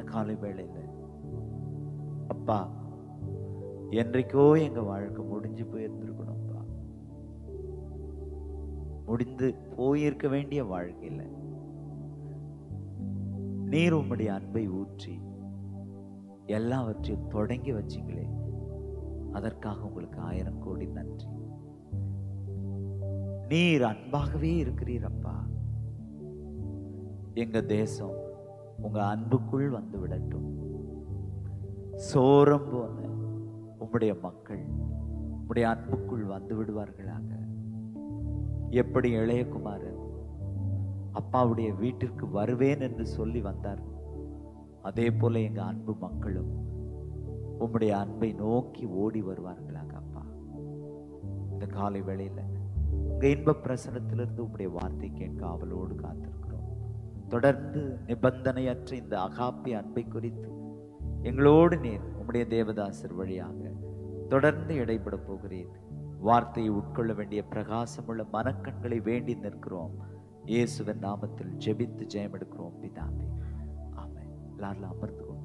காலை வேளையில அப்பா என்றைக்கோ எங்க வாழ்க்கை முடிஞ்சு போயிருந்திருக்கணும்ப்பா முடிந்து போயிருக்க வேண்டிய வாழ்க்கையில நீர் உம்முடைய அன்பை ஊற்றி எல்லாவற்றையும் தொடங்கி வச்சீங்களே அதற்காக உங்களுக்கு ஆயிரம் கோடி நன்றி நீர் அன்பாகவே இருக்கிறீர் அப்பா எங்க தேசம் உங்க அன்புக்குள் வந்து விடட்டும் சோரம் போன உம்முடைய மக்கள் உம்முடைய அன்புக்குள் வந்து விடுவார்களாக எப்படி இளையகுமாரன் அப்பாவுடைய வீட்டிற்கு வருவேன் என்று சொல்லி வந்தார் அதே போல எங்க அன்பு மக்களும் உம்முடைய அன்பை நோக்கி ஓடி வருவார்களாக அப்பா இந்த காலை வேளையில உங்க இன்ப பிரசனத்திலிருந்து உம்முடைய வார்த்தை கேட்க ஆவலோடு காத்திருக்கிறோம் தொடர்ந்து நிபந்தனையற்ற இந்த அகாப்பி அன்பை குறித்து எங்களோடு நீர் உம்முடைய தேவதாசர் வழியாக தொடர்ந்து இடைப்பட போகிறேன் வார்த்தையை உட்கொள்ள வேண்டிய பிரகாசமுள்ள மனக்கண்களை வேண்டி நிற்கிறோம் இயேசுவின் நாமத்தில் ஜெபித்து ஜெயம் எடுக்கிறோம் பிதாவே ஆமென் எல்லாரும் அமர்ந்து கொள்ளுங்கள்.